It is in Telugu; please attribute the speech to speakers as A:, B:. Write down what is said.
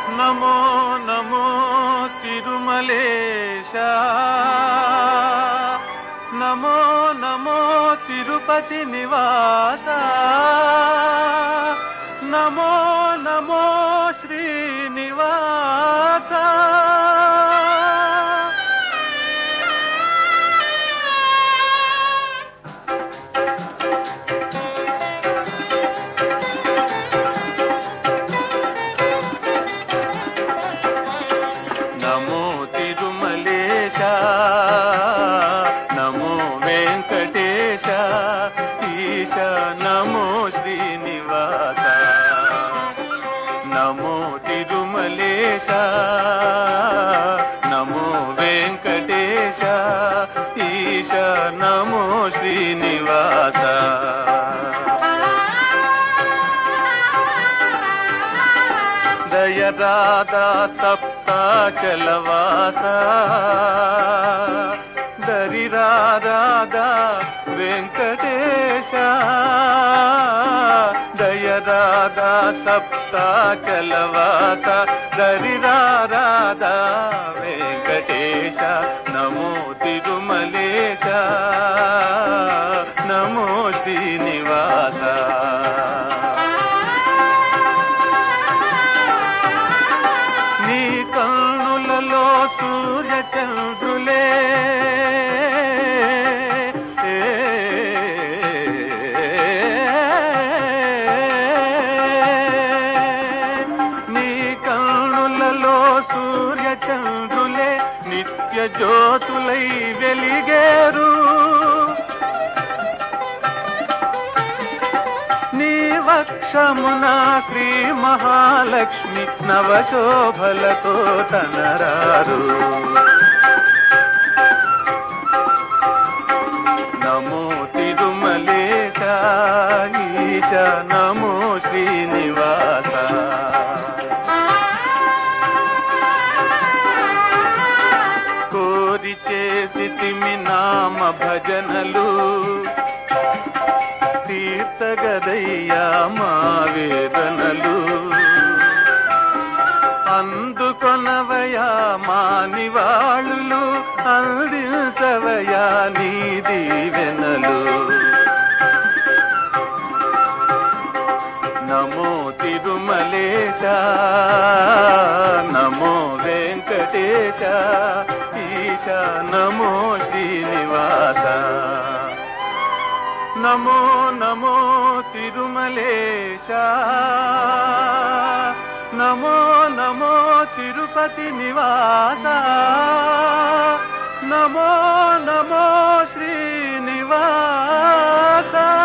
A: నమో నమో తిరుమలేశ నమో నమో తిరుపతి నివాస నమో నమో శ్రీనివాస నమో తిరుమలేశ నమో వెంకటేశ ఈశ నమో శ్రీనివాస నమో తిరుమలేశ నమో వెంకటేశ ఈశ నమో శ్రీనివాస దయరాధా సప్తాచలవాస దరిరాధా వెంకటేశ దయరాధా సప్తాచలవాస దరిరాధా వెంకటేశ నమో తిరుమలేశ నమో శ్రీనివాస నీ కన్నులలో సూర్య చంద్రులే నీ కన్నులలో సూర్య చంద్రులే నిత్య జ్యోతులై వెలిగేరు నీ వక్షమున శ్రీ మహాలక్ష్మి నవశోభలతో తనరారు నమో తిరుమలేశ ఈశ నమో శ్రీనివాస కోరి చేసి తిమి నామ భజనలు తీర్చగదయ్యా మా వేదనలు అందుకొనవయా మా నివాళులు అందించవయా నీ దీవెనలు నమో తిరుమలేశ నమో వెంకటేశ ఈశ నమో శ్రీనివాస నమో నమో తిరుమలేశ నమో నమో తిరుపతి నివాస నమో నమో శ్రీనివాస